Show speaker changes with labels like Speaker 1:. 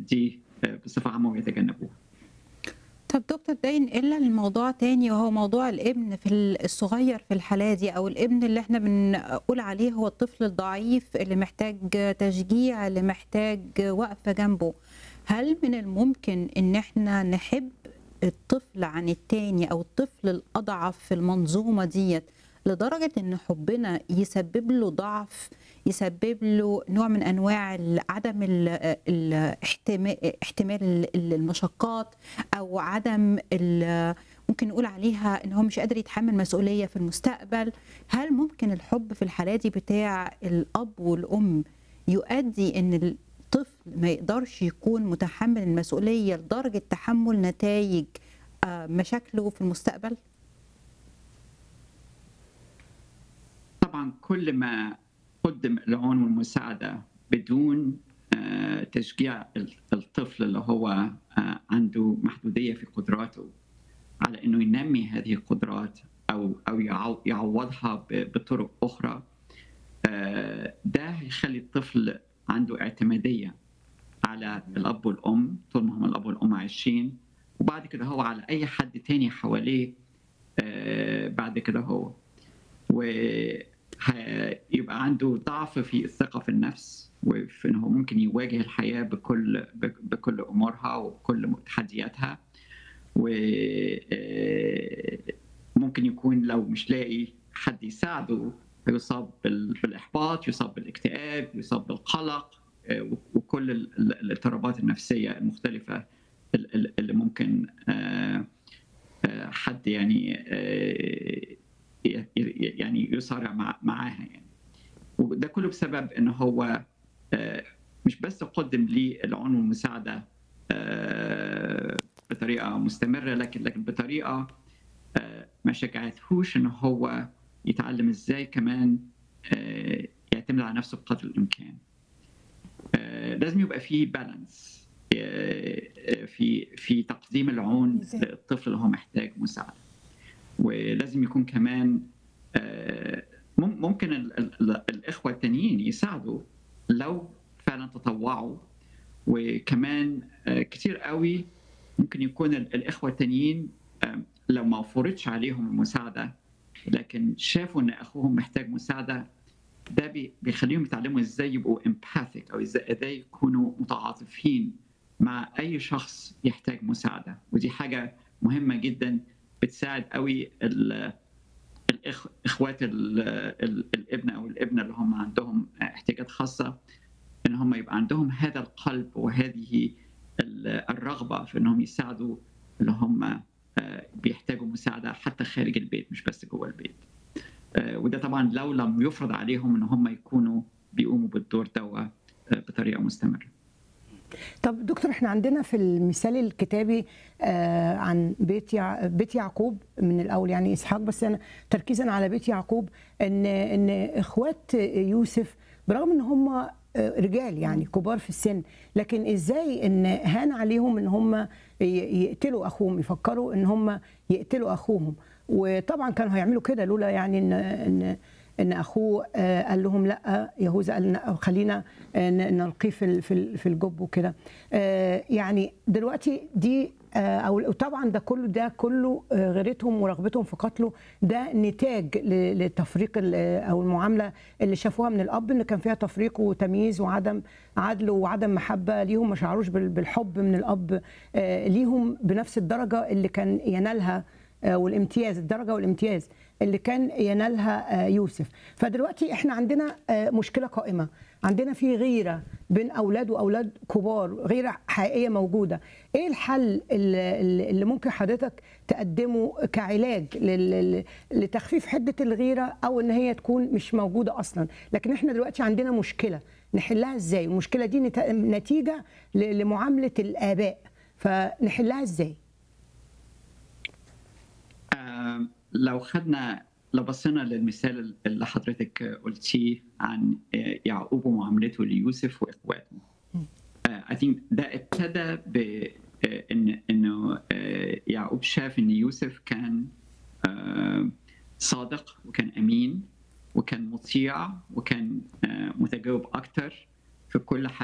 Speaker 1: دي بصفه عامه ويتجنبوها.
Speaker 2: طب دكتور ده ينقلنا لموضوع تاني وهو موضوع الابن في الصغير في الحالة دي أو الابن اللي احنا بنقول عليه هو الطفل الضعيف اللي محتاج تشجيع اللي محتاج وقفة جنبه هل من الممكن ان احنا نحب الطفل عن التاني أو الطفل الأضعف في المنظومة ديت لدرجة ان حبنا يسبب له ضعف يسبب له نوع من انواع عدم احتمال المشقات او عدم ممكن نقول عليها ان هو مش قادر يتحمل مسؤوليه في المستقبل هل ممكن الحب في الحالة دي بتاع الاب والام يؤدي ان الطفل ما يقدرش يكون متحمل المسؤوليه لدرجه تحمل نتائج مشاكله في المستقبل
Speaker 1: طبعا كل ما قدم العون والمساعدة بدون تشجيع الطفل اللي هو عنده محدودية في قدراته على انه ينمي هذه القدرات او او يعوضها بطرق اخرى ده هيخلي الطفل عنده اعتمادية على الاب والام طول ما هم الاب والام عايشين وبعد كده هو على اي حد تاني حواليه بعد كده هو ويبقى عنده ضعف في الثقة في النفس وفي انه ممكن يواجه الحياة بكل بكل امورها وكل تحدياتها وممكن يكون لو مش لاقي حد يساعده يصاب بالاحباط يصاب بالاكتئاب يصاب بالقلق وكل الاضطرابات النفسية المختلفة اللي ممكن حد يعني يعني يصارع مع معاها يعني وده كله بسبب ان هو مش بس قدم لي العون والمساعده بطريقه مستمره لكن لكن بطريقه ما شجعتهوش ان هو يتعلم ازاي كمان يعتمد على نفسه بقدر الامكان لازم يبقى في بالانس في في تقديم العون للطفل اللي هو محتاج مساعده ولازم يكون كمان ممكن الاخوه التانيين يساعدوا لو فعلا تطوعوا وكمان كتير قوي ممكن يكون الاخوه التانيين لو ما وفرتش عليهم المساعده لكن شافوا ان اخوهم محتاج مساعده ده بيخليهم يتعلموا ازاي يبقوا امباثيك او ازاي يكونوا متعاطفين مع اي شخص يحتاج مساعده ودي حاجه مهمه جدا بتساعد قوي الاخوات الابن او الابنه اللي هم عندهم احتياجات خاصه ان هم يبقى عندهم هذا القلب وهذه الرغبه في انهم يساعدوا اللي هم بيحتاجوا مساعده حتى خارج البيت مش بس جوه البيت وده طبعا لو لم يفرض عليهم ان هم يكونوا بيقوموا بالدور ده بطريقه مستمره
Speaker 3: طب دكتور احنا عندنا في المثال الكتابي آه عن بيت يع... بيت يعقوب من الاول يعني اسحاق بس انا تركيزا على بيت يعقوب ان ان اخوات يوسف برغم ان هم رجال يعني كبار في السن لكن ازاي ان هان عليهم ان هم يقتلوا اخوهم يفكروا ان هم يقتلوا اخوهم وطبعا كانوا هيعملوا كده لولا يعني ان ان ان اخوه قال لهم لا يهوذا قال خلينا نلقيه في في الجب وكده يعني دلوقتي دي او طبعا ده كله ده كله غيرتهم ورغبتهم في قتله ده نتاج للتفريق او المعامله اللي شافوها من الاب ان كان فيها تفريق وتمييز وعدم عدل وعدم محبه ليهم ما شعروش بالحب من الاب ليهم بنفس الدرجه اللي كان ينالها والامتياز الدرجه والامتياز اللي كان ينالها يوسف فدلوقتي احنا عندنا مشكله قائمه عندنا في غيره بين اولاد واولاد كبار غيره حقيقيه موجوده ايه الحل اللي ممكن حضرتك تقدمه كعلاج لتخفيف حده الغيره او ان هي تكون مش موجوده اصلا لكن احنا دلوقتي عندنا مشكله نحلها ازاي المشكله دي نتيجه لمعامله الاباء فنحلها ازاي
Speaker 1: لو خدنا لو بصينا للمثال اللي حضرتك قلتيه عن يعقوب ومعاملته ليوسف واخواته I think ده ابتدى ب ان انه يعقوب شاف ان يوسف كان صادق وكان امين وكان مطيع وكان متجاوب اكتر في كل حاجه